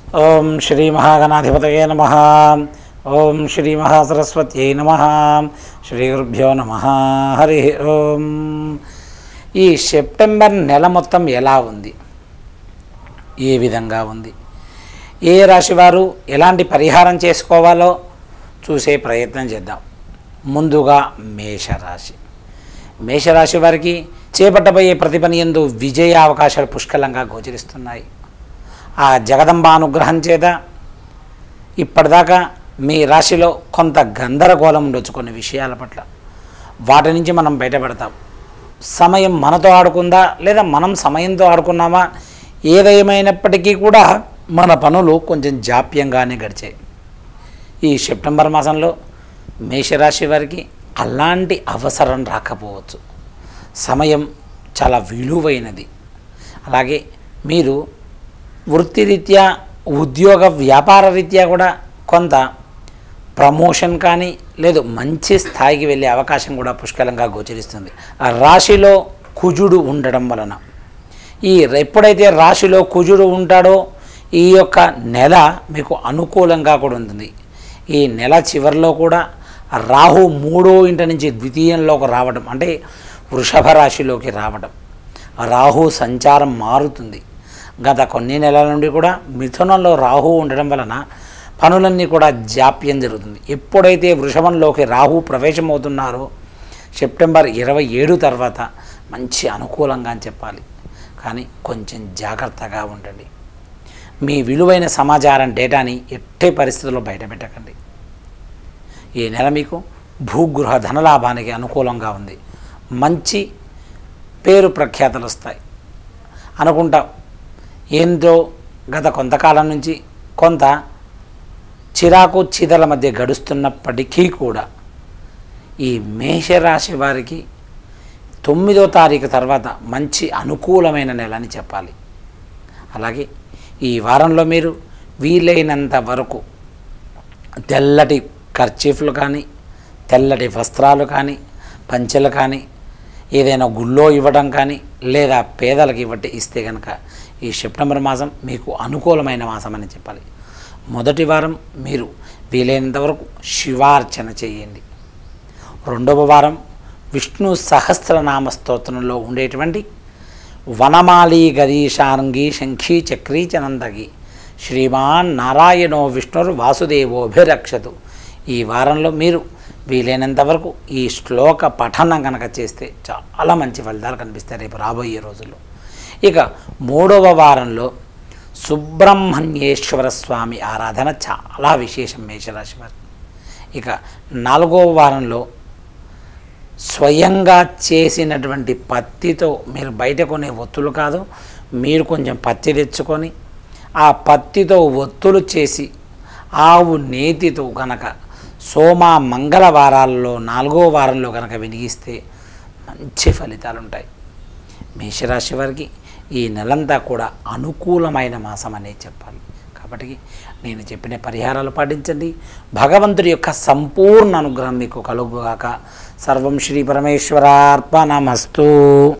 ఓం శ్రీ మహాగణాధిపతయే నమ ఓం శ్రీ మహాసరస్వత్యై నమ శ్రీ గురుభ్యో నమ హరి ఓం ఈ సెప్టెంబర్ నెల మొత్తం ఎలా ఉంది ఏ విధంగా ఉంది ఏ రాశి వారు ఎలాంటి పరిహారం చేసుకోవాలో చూసే ప్రయత్నం చేద్దాం ముందుగా మేషరాశి మేషరాశి వారికి చేపట్టబోయే ప్రతి పని ఎందు విజయ అవకాశాలు పుష్కలంగా గోచరిస్తున్నాయి ఆ జగదంబ అనుగ్రహం చేత ఇప్పటిదాకా మీ రాశిలో కొంత గందరగోళం ఉండొచ్చు కొన్ని విషయాల పట్ల వాటి నుంచి మనం బయటపడతాం సమయం మనతో ఆడుకుందా లేదా మనం సమయంతో ఆడుకున్నామా ఏదేమైనప్పటికీ కూడా మన పనులు కొంచెం జాప్యంగానే గడిచాయి ఈ సెప్టెంబర్ మాసంలో మేషరాశి వారికి అలాంటి అవసరం రాకపోవచ్చు సమయం చాలా విలువైనది అలాగే మీరు వృత్తిరీత్యా ఉద్యోగ వ్యాపార రీత్యా కూడా కొంత ప్రమోషన్ కానీ లేదు మంచి స్థాయికి వెళ్ళే అవకాశం కూడా పుష్కలంగా గోచరిస్తుంది ఆ రాశిలో కుజుడు ఉండడం వలన ఈ ఎప్పుడైతే రాశిలో కుజుడు ఉంటాడో ఈ యొక్క నెల మీకు అనుకూలంగా కూడా ఉంటుంది ఈ నెల చివరిలో కూడా రాహు మూడో ఇంటి నుంచి ద్వితీయంలోకి రావడం అంటే వృషభ రాశిలోకి రావడం రాహు సంచారం మారుతుంది గత కొన్ని నెలల నుండి కూడా మిథునంలో రాహు ఉండడం వలన పనులన్నీ కూడా జాప్యం జరుగుతుంది ఎప్పుడైతే వృషభంలోకి రాహు ప్రవేశమవుతున్నారో సెప్టెంబర్ ఇరవై ఏడు తర్వాత మంచి అనుకూలంగా అని చెప్పాలి కానీ కొంచెం జాగ్రత్తగా ఉండండి మీ విలువైన సమాచారం డేటాని ఎట్టే పరిస్థితుల్లో బయటపెట్టకండి ఈ నెల మీకు భూగృహ ధనలాభానికి అనుకూలంగా ఉంది మంచి పేరు ప్రఖ్యాతలు వస్తాయి అనుకుంటాం ఏందో గత కొంతకాలం నుంచి కొంత చిరాకు చిదల మధ్య గడుస్తున్నప్పటికీ కూడా ఈ మేషరాశి వారికి తొమ్మిదో తారీఖు తర్వాత మంచి అనుకూలమైన నెల అని చెప్పాలి అలాగే ఈ వారంలో మీరు వీలైనంత వరకు తెల్లటి కర్చీఫ్లు కానీ తెల్లటి వస్త్రాలు కానీ పంచెలు కానీ ఏదైనా గుళ్ళో ఇవ్వడం కానీ లేదా పేదలకు ఇవ్వటి ఇస్తే కనుక ఈ సెప్టెంబర్ మాసం మీకు అనుకూలమైన మాసం అని చెప్పాలి మొదటి వారం మీరు వీలైనంత వరకు శివార్చన చేయండి రెండవ వారం విష్ణు సహస్రనామ స్తోత్రంలో ఉండేటువంటి వనమాలి గదీశాంగి శంఖీ చక్రీ చనందగి శ్రీమాన్ నారాయణో విష్ణుర్ వాసుదేవోభిరక్షతు ఈ వారంలో మీరు వీలైనంత వరకు ఈ శ్లోక పఠనం కనుక చేస్తే చాలా మంచి ఫలితాలు కనిపిస్తాయి రేపు రాబోయే రోజుల్లో ఇక మూడవ వారంలో సుబ్రహ్మణ్యేశ్వర స్వామి ఆరాధన చాలా విశేషం మేషరాశి వారి ఇక నాలుగవ వారంలో స్వయంగా చేసినటువంటి పత్తితో మీరు బయట కొనే ఒత్తులు కాదు మీరు కొంచెం పత్తి తెచ్చుకొని ఆ పత్తితో ఒత్తులు చేసి ఆవు నేతితో కనుక సోమ మంగళవారాల్లో నాలుగో వారంలో కనుక వినిగిస్తే మంచి ఫలితాలు ఉంటాయి మేషరాశి వారికి ఈ నెలంతా కూడా అనుకూలమైన మాసం అనే చెప్పాలి కాబట్టి నేను చెప్పిన పరిహారాలు పాటించండి భగవంతుడి యొక్క సంపూర్ణ అనుగ్రహం మీకు కలుగుగాక సర్వం శ్రీ పరమేశ్వరార్పణమస్తు